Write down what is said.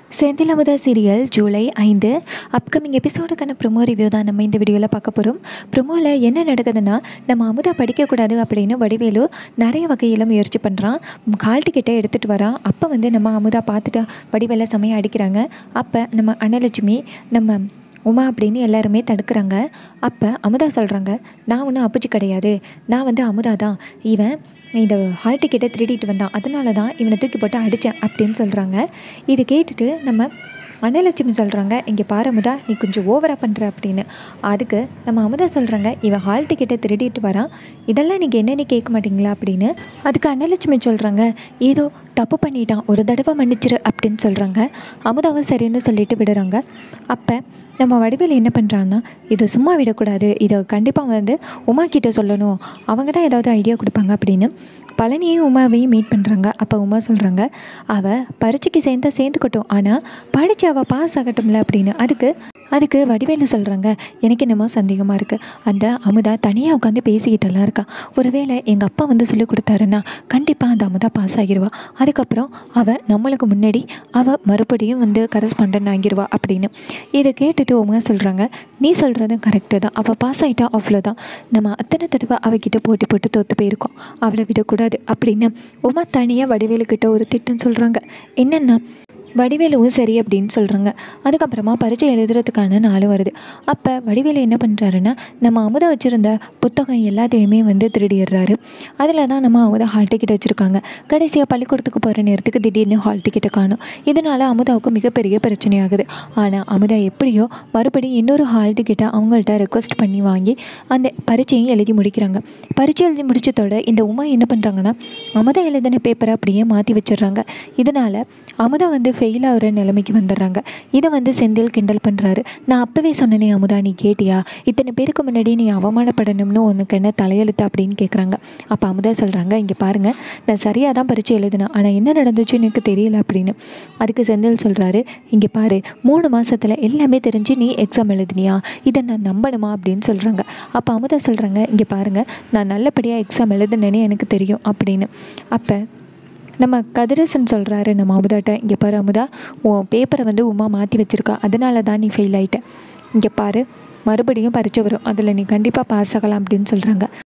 Senthil Amudha serial July ஐந்து upcoming எபிசோடுக்கான promo review தான் நம்ம இந்த வீடியோவில் பார்க்க போகிறோம் ப்ரொமோவில் என்ன நடக்குதுன்னா நம்ம அமுதா படிக்கக்கூடாது அப்படின்னு வடிவேலு நிறைய வகையில் முயற்சி பண்ணுறான் கால் டிக்கெட்டை எடுத்துகிட்டு வரான் அப்போ வந்து நம்ம அமுதா பார்த்துட்டு வடிவேல செமையாக அடிக்கிறாங்க அப்போ நம்ம அன்னலட்சுமி நம்ம உமா அப்படின்னு எல்லாருமே தடுக்கிறாங்க அப்போ அமுதா சொல்கிறாங்க நான் ஒன்றும் அப்புச்சி கிடையாது நான் வந்து அமுதா தான் இவன் இந்த ஹால் டிக்கெட்டை திருடிட்டு வந்தான் அதனால தான் இவனை தூக்கி போட்டு அடித்தேன் அப்படின்னு சொல்கிறாங்க இது கேட்டுட்டு நம்ம அன்னலட்சுமி சொல்கிறாங்க இங்கே பாரு அமுதா நீ கொஞ்சம் ஓவராக பண்ணுற அப்படின்னு அதுக்கு நம்ம அமுதா சொல்கிறாங்க இவன் ஹால் டிக்கெட்டை திருடிட்டு வரான் இதெல்லாம் நீங்கள் என்னென்னு கேட்க மாட்டீங்களா அப்படின்னு அதுக்கு அன்னலட்சுமி சொல்கிறாங்க ஏதோ தப்பு பண்ணிட்டான் ஒரு தடவை மன்னிச்சிரு அப்படின்னு சொல்கிறாங்க அமுதாவும் சரின்னு சொல்லிட்டு விடுறாங்க அப்போ நம்ம வடிவேல் என்ன பண்ணுறான்னா இதை சும்மா விடக்கூடாது இதை கண்டிப்பாக வந்து உமா கிட்ட சொல்லணும் அவங்க தான் ஏதாவது ஐடியா கொடுப்பாங்க அப்படின்னு பழனியையும் உமாவையும் மீட் பண்ணுறாங்க அப்போ உமா சொல்கிறாங்க அவள் பரீட்சைக்கு சேர்ந்தா சேர்ந்துக்கட்டும் ஆனால் படித்து அவள் பாஸ் ஆகட்டும்ல அப்படின்னு அதுக்கு அதுக்கு வடிவேலு சொல்கிறாங்க எனக்கு என்னமோ சந்தேகமாக இருக்குது அந்த அமுதா தனியாக உட்காந்து பேசிக்கிட்டெல்லாம் இருக்கா ஒருவேளை எங்கள் அப்பா வந்து சொல்லி கொடுத்தாருன்னா கண்டிப்பாக அந்த அமுதா பாஸ் ஆகிடுவா அதுக்கப்புறம் அவள் நம்மளுக்கு முன்னாடி அவள் மறுபடியும் வந்து கரஸ்பாண்டன் ஆகிடுவா அப்படின்னு இதை கேட்டுட்டு உமா சொல்கிறாங்க நீ சொல்கிறதும் கரெக்டு தான் அவள் பாஸ் ஆகிட்டா அவ்வளோதான் நம்ம அத்தனை தடவை அவகிட்ட போட்டி போட்டு தோற்று போயிருக்கோம் அவளை விடக்கூடாது அப்படின்னு உமா தனியாக வடிவேலுக்கிட்ட ஒரு திட்டம் சொல்கிறாங்க என்னென்னா வடிவேலுவும் சரி அப்படின்னு சொல்கிறாங்க அதுக்கப்புறமா பரீட்சை எழுதுறதுக்கான நாள் வருது அப்போ வடிவேலு என்ன பண்ணுறாருன்னா நம்ம அமுதா வச்சுருந்த புத்தகம் எல்லாத்தையுமே வந்து திருடிடுறாரு அதில் தான் நம்ம அமுதா ஹால் டிக்கெட் வச்சுருக்காங்க கடைசியாக பள்ளிக்கூடத்துக்கு போகிற நேரத்துக்கு திடீர்னு ஹால் டிக்கெட்டை காணும் இதனால் அமுதாவுக்கு மிகப்பெரிய பிரச்சனையாகுது ஆனால் அமுதா எப்படியோ மறுபடியும் இன்னொரு ஹால் டிக்கெட்டை அவங்கள்ட்ட ரெக்வஸ்ட் பண்ணி வாங்கி அந்த பரீட்சையும் எழுதி முடிக்கிறாங்க பரீட்சை எழுதி முடிச்சதோட இந்த உமா என்ன பண்ணுறாங்கன்னா அமுதா எழுதின பேப்பரை அப்படியே மாற்றி வச்சிடுறாங்க இதனால் அமுதா வந்து ஃபெயில் ஆகிற நிலைமைக்கு வந்துடுறாங்க இதை வந்து செந்தில் கிண்டல் பண்ணுறாரு நான் அப்போவே சொன்னனே அமுதா நீ கேட்டியா இத்தனை பேருக்கு முன்னாடி நீ அவமானப்படணும்னு உனக்கு என்ன தலையெழுத்து அப்படின்னு கேட்குறாங்க அப்போ அமுதா சொல்கிறாங்க இங்கே பாருங்கள் நான் சரியாக தான் பரீட்சை எழுதினேன் ஆனால் என்ன நடந்துச்சு எனக்கு தெரியல அப்படின்னு அதுக்கு செந்தில் சொல்கிறாரு இங்கே பாரு மூணு மாதத்தில் எல்லாமே தெரிஞ்சு நீ எக்ஸாம் எழுதினியா இதை நான் நம்பணுமா அப்படின்னு சொல்கிறாங்க அப்போ அமுதா சொல்கிறாங்க இங்கே பாருங்கள் நான் நல்லபடியாக எக்ஸாம் எழுதுனேன்னு எனக்கு தெரியும் அப்படின்னு அப்போ நம்ம கதிரசன் சொல்கிறாரு நம்ம அமுதாட்ட இங்கே பாரு அமுதா உன் பேப்பரை வந்து உமா மாற்றி வச்சுருக்கா அதனால தான் நீ ஃபெயில் ஆகிட்ட இங்கே பாரு மறுபடியும் பரீட்சை வரும் அதில் நீ கண்டிப்பாக பாஸ் ஆகலாம் அப்படின்னு சொல்கிறாங்க